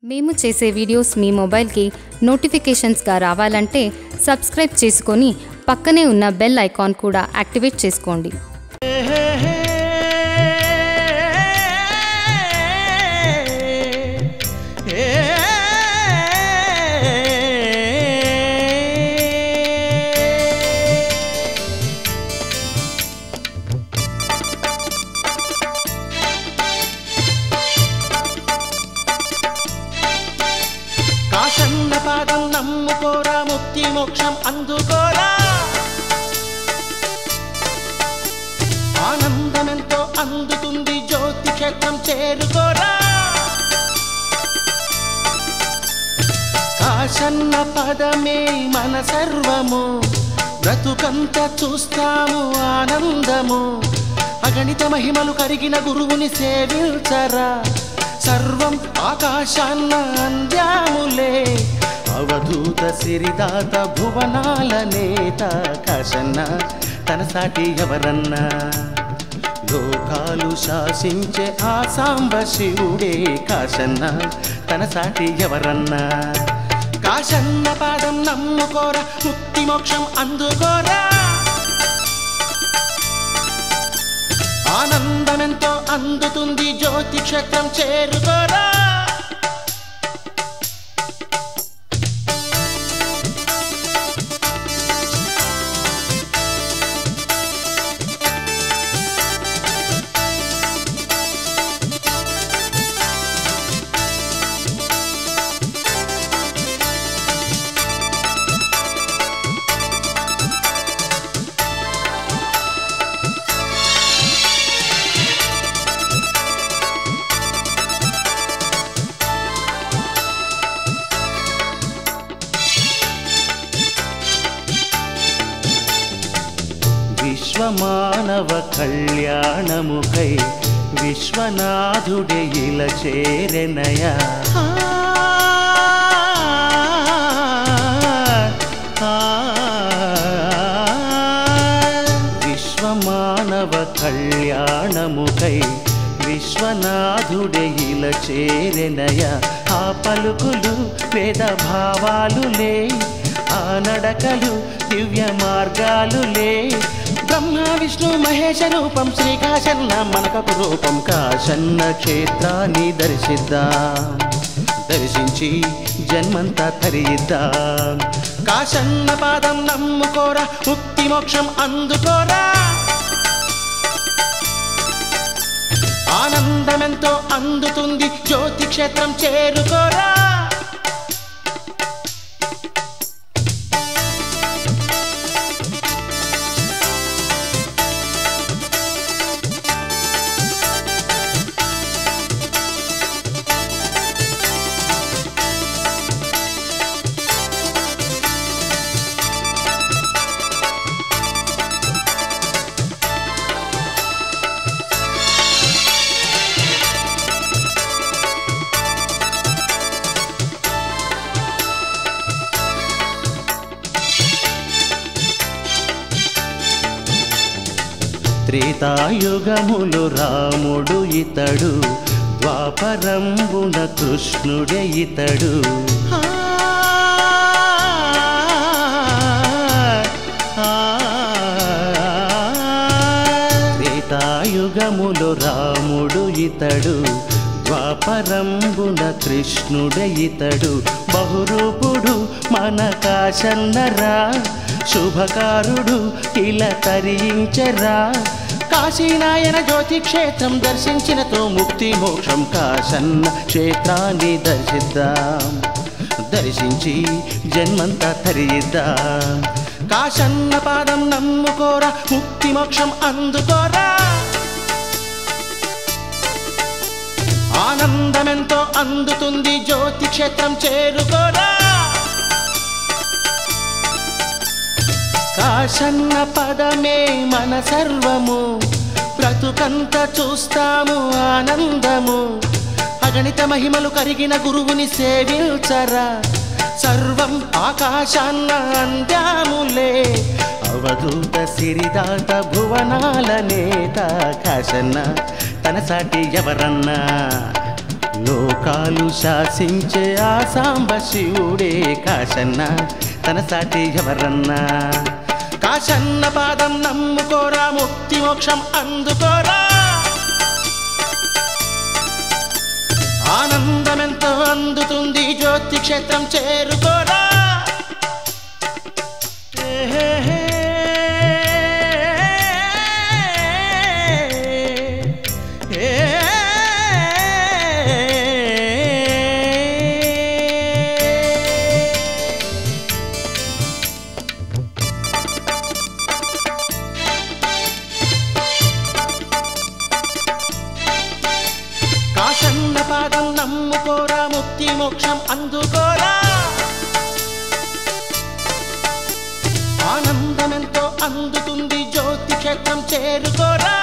మేము చేసే వీడియోస్ మీ మొబైల్కి నోటిఫికేషన్స్గా రావాలంటే సబ్స్క్రైబ్ చేసుకొని పక్కనే ఉన్న బెల్ ఐకాన్ కూడా యాక్టివేట్ చేసుకోండి కాశన్న పాదం నమ్ముకోరా ముక్తి మోక్షం అందుకోరా ఆనందమెంతో అందుతుంది జ్యోతి క్షేత్రం చేరుకోరా కాశన్న పదమే మన సర్వము బ్రతుకంత చూస్తాము ఆనందము అగణిత మహిమలు కరిగిన గురువుని సేవించరా సర్వం ఆకాశాన్న అంద్యాములే అవధూత సిరిదాత భువనాల నేత కాశన్న తన సాటి ఎవరన్నా లోకాలు శాసించే ఆ సాంబ శివుడే కాశన్న తన సాటి ఎవరన్నా కాశన్న పాదం నమ్ముకోరా ముక్తి మోక్షం అందుకోరా ఆనందమెంతో అందుతుంది జ్యోతి క్షేత్రం చేరుకోరా విశ్వమానవ కళ్యాణముకై విశ్వనాథుడే ఇలా చేరెనయా విశ్వమానవ కళ్యాణముకై విశ్వనాథుడే ఇలా చేరెనయ ఆ పలుకులు వేద భావాలులే ఆ నడకలు దివ్య మార్గాలులే బ్రహ్మ విష్ణు మహేశ రూపం శ్రీకాశన్న మనకపు రూపం కాశన్న క్షేత్రాన్ని దర్శిద్దాం దర్శించి జన్మంతా తరియిద్దాం కాశన్న పాదం నమ్ముకోరా ముక్తి మోక్షం అందుకోరా ఆనందమెంతో అందుతుంది జ్యోతి క్షేత్రం చేరుకోరా త్రేతాయుగములు రాముడు ఇతడు ద్వాపరంబున కృష్ణుడే ఇతడు త్రేతాయుగములు రాముడు ఇతడు ద్వాపరంబున కృష్ణుడే ఇతడు బహురూపుడు మన కాశన్నరా శుభకారుడు ఇలా తరించరా కాశీనాయన జ్యోతి క్షేత్రం దర్శించినతో ముక్తి మోక్షం కాశన్న క్షేత్రాన్ని దర్శిద్దాం దర్శించి జన్మంతా తరియిద్దాం కాశన్న పాదం నమ్ముకోరా ముక్తి మోక్షం అందుకోరా ఆనందమెంతో అందుతుంది జ్యోతి క్షేత్రం చేరుకోరా కాశన్న పదమే మన సర్వము బ్రతుకంత చూస్తాము ఆనందము అగణిత మహిమలు కరిగిన గురువుని సేవించరా సర్వం ఆకాశాన్న అందాములే అవధూత సిరిదాత భువనాల నేత కాశన్న తన సాటి ఎవరన్నా లోకాలు శాసించే ఆ సాంబ శివుడే కాశన్న తన సాటి ఎవరన్నా కాశన్న పాదం నమ్ముకోరా ముక్తి మోక్షం అందుకోరా ఆనందమెంతో అందుతుంది జ్యోతి క్షేత్రం చేరుకోరా కాశన్న పాదం నమ్ముకోరా ముక్తి మోక్షం అందుకోరా ఆనందమెంతో అందుతుంది జ్యోతి క్షేత్రం చేరుకోరా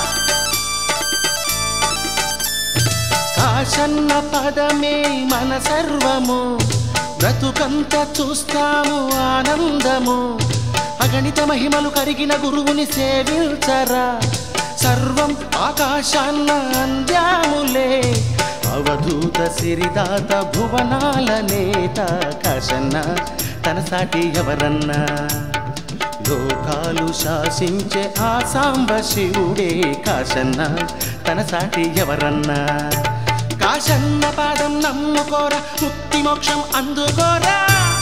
కాశన్న పదమే మన సర్వము బ్రతుకంత చూస్తాము ఆనందము అగణిత మహిమలు కరిగిన గురువుని సేవించరా సర్వం ఆకాశాన్న అంద్యాములే అవధూత సిరిదాత భువనాల నేత కాశన్న తన సాటి ఎవరన్నా లోకాలు శాసించే ఆ సాంబ శివుడే కాశన్న తన సాటి ఎవరన్నా కాశన్న పాదం నమ్ముకోరా ముక్తి మోక్షం అందుకోరా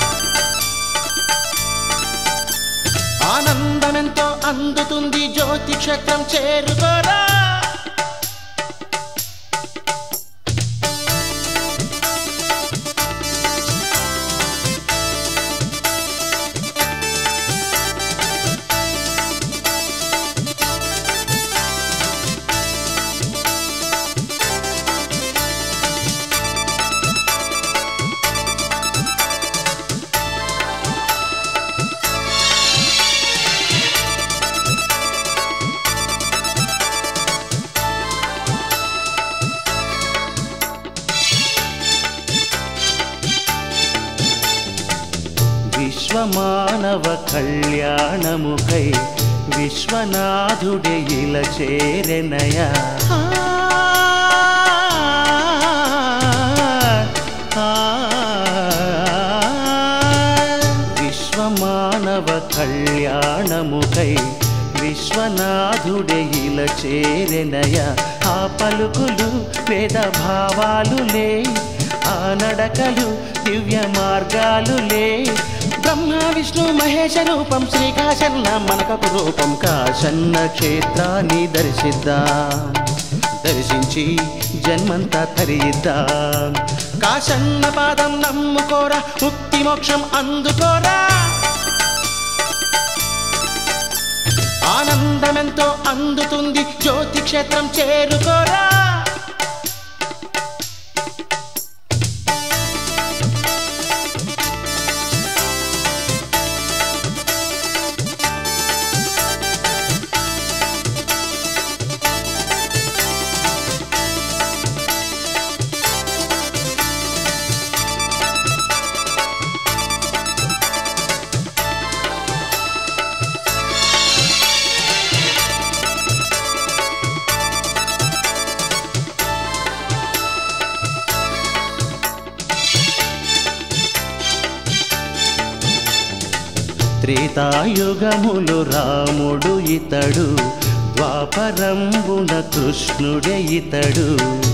ఆనందమెంతో అందుతుంది జ్యోతి క్షేత్రం చేరుకోరా విశ్వమానవ కళ్యాణముకై విశ్వనాథుడే ఇలా చేరెనయా విశ్వమానవ కళ్యాణముకై విశ్వనాథుడే ఇలా చేరెనయ ఆ పలుకులు వేద భావాలులే ఆ నడకలు దివ్య మార్గాలులే బ్రహ్మ విష్ణు మహేశ రూపం శ్రీకాశన్న మనకపు రూపం కాశన్న క్షేత్రాన్ని దర్శిద్దాం దర్శించి జన్మంతా తరియిద్దాం కాశన్న పాదం నమ్ముకోరా ముక్తి మోక్షం అందుకోరా ఆనందమెంతో అందుతుంది జ్యోతి క్షేత్రం చేరుకోరా త్రేతాయుగములు రాముడు ఇతడు ద్వాపరంబున కృష్ణుడే ఇతడు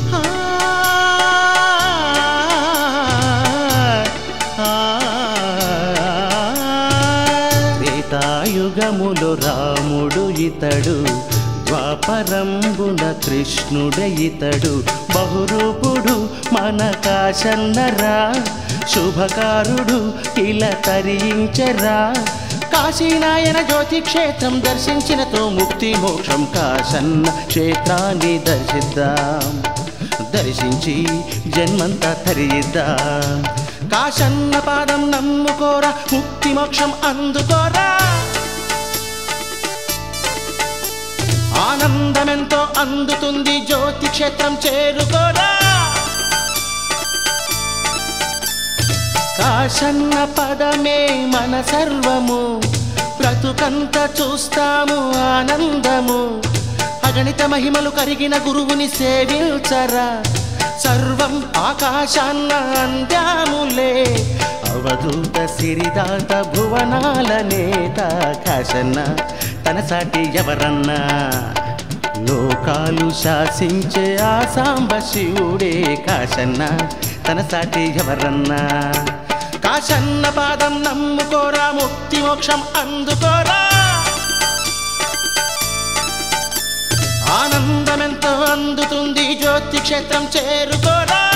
త్రేతాయుగములు రాముడు ఇతడు ద్వాపరంబున కృష్ణుడే ఇతడు బహురూపుడు మన కాశన్నరా శుభకారుడు ఇలా తరించరా కాశీనాయన జ్యోతి క్షేత్రం దర్శించినతో ముక్తి మోక్షం కాశన్న క్షేత్రాన్ని దర్శిద్దాం దర్శించి జన్మంతా తరిద్దాం కాశన్న పాదం నమ్ముకోరా ముక్తి మోక్షం అందుకోరా ఆనందమెంతో అందుతుంది జ్యోతి క్షేత్రం చేరుకోరా కాశన్న పదమే మన సర్వము బ్రతుకంత చూస్తాము ఆనందము అగణిత మహిమలు కరిగిన గురువుని సేవించరా సర్వం ఆకాశాన్న అందాములే అవధూత సిరిదాత భువనాల నేత కాశన్న తన సాటి ఎవరన్నా లోకాలు శాసించే ఆ సాంబ శివుడే కాశన్న తన సాటి ఎవరన్నా కాశన్న పాదం నమ్ముకోరా ముక్తి మోక్షం అందుకోరా ఆనందమెంతో అందుతుంది జ్యోతి క్షేత్రం చేరుకోరా